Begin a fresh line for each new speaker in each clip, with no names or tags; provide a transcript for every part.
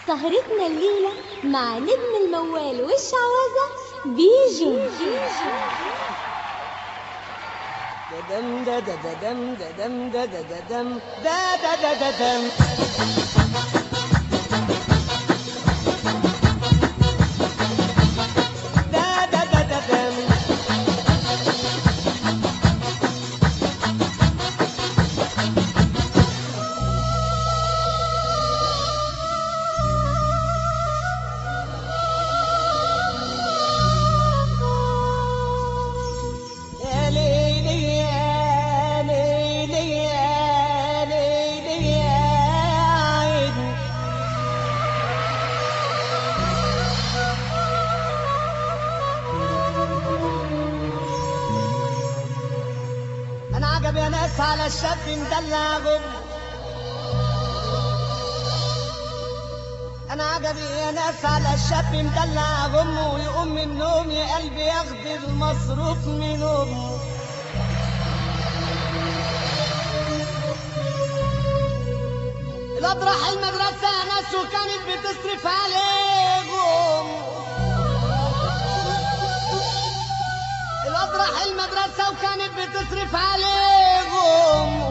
سهرتنا الليلة مع نجم الموال والشعوذة بيجو
ددم دا دا ددم ددم دا دا ددم دا دا دا ددم دا دا دا ددم يا ليلي يا ليلي يا ليلي يا عيني انا عجب يا ناس على الشاب مدلع غم انا عجبي يا ناس على الشاب مدلع غمه ويقوم من النوم يا قلبي ياخد المصروف من امه الواد راح المدرسة يا ناس وكانت بتصرف عليهم الواد راح المدرسة وكانت بتصرف عليهم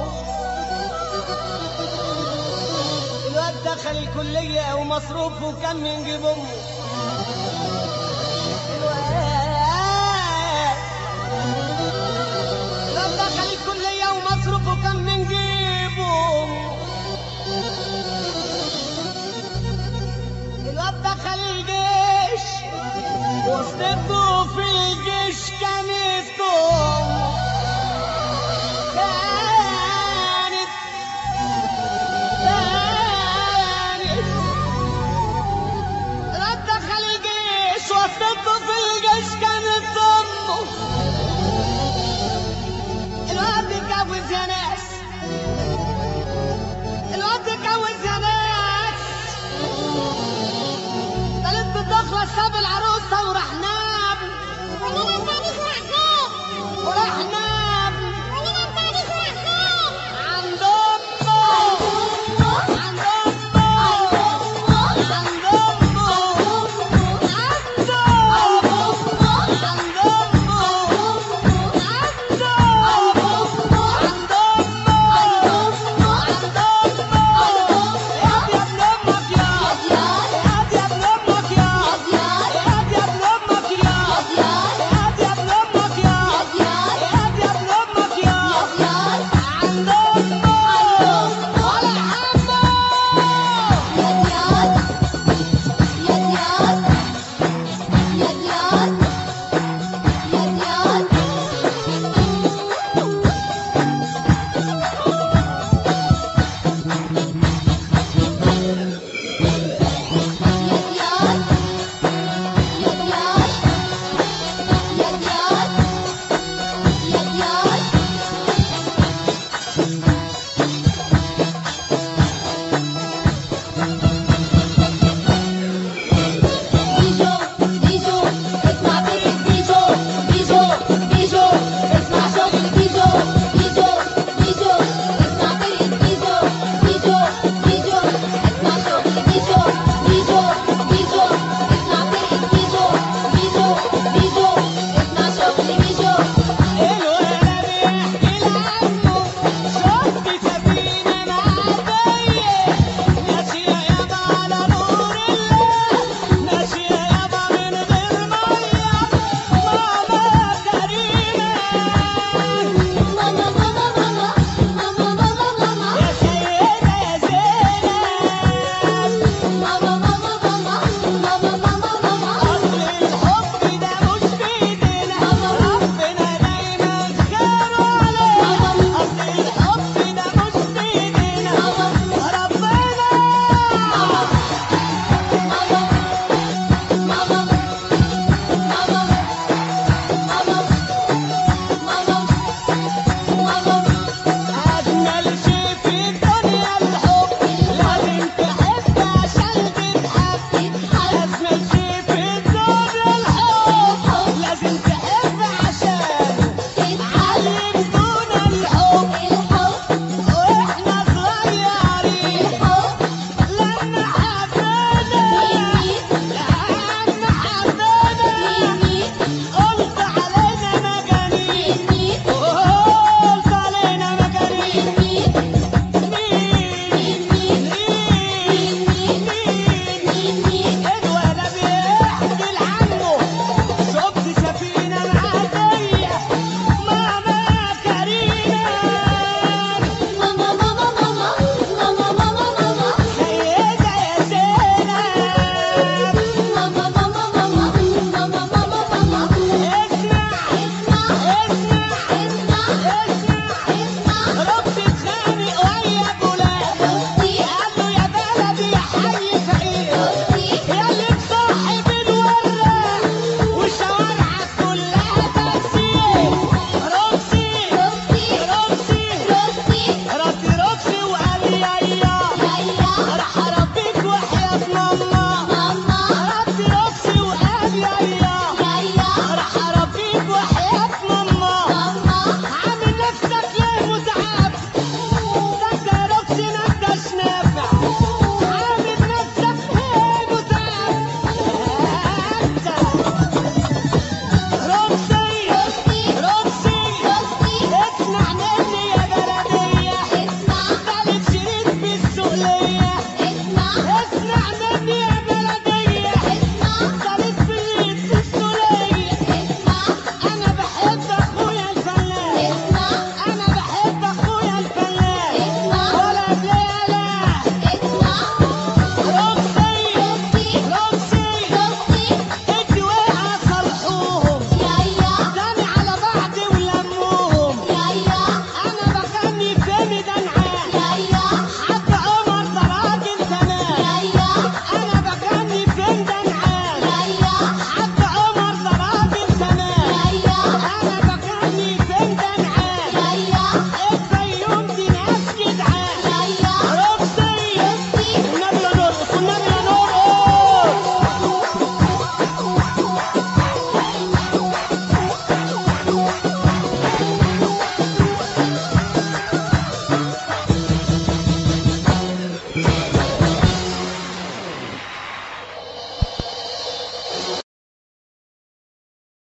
الواد دخل الكلية ومصروفه كان من جيب امه